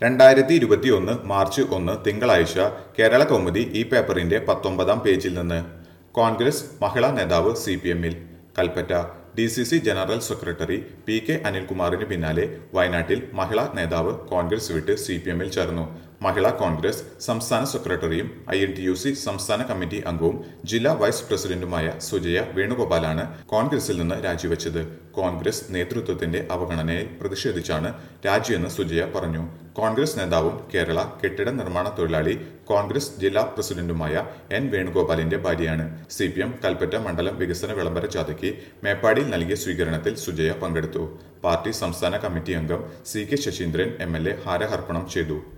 രണ്ടായിരത്തി ഇരുപത്തിയൊന്ന് മാർച്ച് ഒന്ന് തിങ്കളാഴ്ച കേരള കൗമുദി ഈ പേപ്പറിന്റെ പത്തൊമ്പതാം പേജിൽ നിന്ന് കോൺഗ്രസ് മഹിളാ നേതാവ് സി പി എമ്മിൽ Kalpetta D C C general secretary P K അനിൽകുമാറിന് പിന്നാലെ വയനാട്ടിൽ മഹിളാ നേതാവ് കോൺഗ്രസ് വിട്ട് സി പി എമ്മിൽ ചേർന്നു മഹിളാ കോൺഗ്രസ് സംസ്ഥാന സെക്രട്ടറിയും I N T U C സംസ്ഥാന കമ്മിറ്റി അംഗവും ജില്ലാ വൈസ് പ്രസിഡന്റുമായ സുജയ വേണുഗോപാലാണ് കോൺഗ്രസിൽ നിന്ന് രാജിവെച്ചത് കോൺഗ്രസ് നേതൃത്വത്തിന്റെ അവഗണനയിൽ പ്രതിഷേധിച്ചാണ് രാജിയെന്ന് സുജയ പറഞ്ഞു കോൺഗ്രസ് നേതാവും കേരള കെട്ടിട നിർമ്മാണ തൊഴിലാളി കോൺഗ്രസ് ജില്ലാ പ്രസിഡന്റുമായ എൻ വേണുഗോപാലിന്റെ ഭാര്യയാണ് സി പി എം കൽപ്പറ്റ മണ്ഡലം വികസന വിളംബര ജാഥയ്ക്ക് മേപ്പാടിയിൽ നൽകിയ സ്വീകരണത്തിൽ സുജയ പങ്കെടുത്തു പാർട്ടി സംസ്ഥാന കമ്മിറ്റി അംഗം C K Sasheendran M L A ഹാരഹർപ്പണം ചെയ്തു